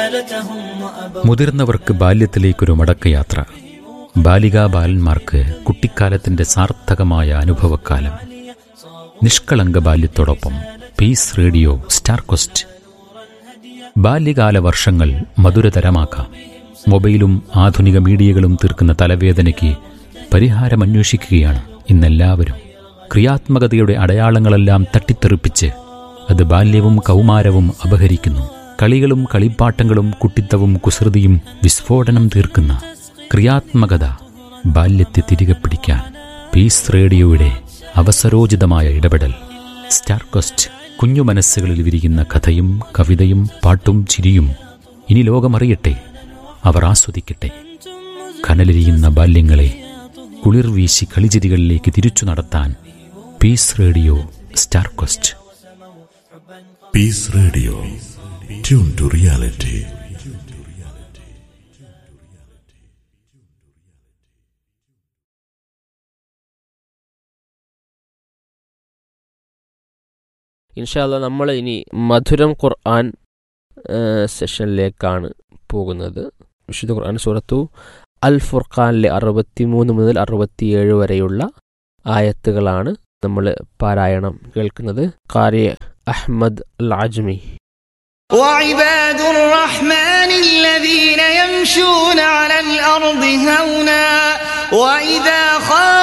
رسالتهم وأبوا മുതിർന്നവർക്ക് ബാല്യത്തിലേക്കൊരു മടക്കയാത്ര ബാലികാ ബാലന്മാർക്ക് കുട്ടിക്കാലത്തിന്റെ സാർത്ഥകമായ അനുഭവക്കാലം നിഷ്കളങ്ക ബാല്യത്തോടൊപ്പം പീസ് റേഡിയോ സ്റ്റാർ കൊസ്റ്റ് ബാല്യകാല വർഷങ്ങൾ മധുരതരമാക്കാം മൊബൈലും ആധുനിക മീഡിയകളും തീർക്കുന്ന തലവേദനയ്ക്ക് പരിഹാരമന്വേഷിക്കുകയാണ് ഇന്നെല്ലാവരും ക്രിയാത്മകതയുടെ അടയാളങ്ങളെല്ലാം തട്ടിത്തെറിപ്പിച്ച് അത് ബാല്യവും കൗമാരവും അപഹരിക്കുന്നു കളികളും കളിപ്പാട്ടങ്ങളും കുട്ടിത്തവും കുസൃതിയും വിസ്ഫോടനം തീർക്കുന്ന ക്രിയാത്മകത ബാല്യത്തെ തിരികെ പിടിക്കാൻ പീസ് റേഡിയോയുടെ അവസരോചിതമായ ഇടപെടൽ സ്റ്റാർകോസ്റ്റ് കുഞ്ഞു മനസ്സുകളിൽ വിരിയുന്ന കഥയും കവിതയും പാട്ടും ചിരിയും ഇനി ലോകമറിയട്ടെ അവർ ആസ്വദിക്കട്ടെ കനലിരിയുന്ന ബാല്യങ്ങളെ കുളിർ വീശി കളിചിരികളിലേക്ക് തിരിച്ചു നടത്താൻ peace radio star coast Peace Radio. Tune to reality. ഇൻഷാല്ല നമ്മൾ ഇനി മധുരം ഖുർആൻ ആ, സെഷനിലേക്കാണ് പോകുന്നത് വിശുദ്ധ ഖുർആൻ സൂറത്തു അൽ ഫുർഖാനിലെ അറുപത്തിമൂന്ന് മുതൽ അറുപത്തിയേഴ് വരെയുള്ള ആയത്തുകളാണ് നമ്മൾ പാരായണം കേൾക്കുന്നത് കാര്യ അഹ്മദ് അൽ ആജ്മി وعباد الرحمن الذين يمشون على الأرض هونا وإذا خاطبهم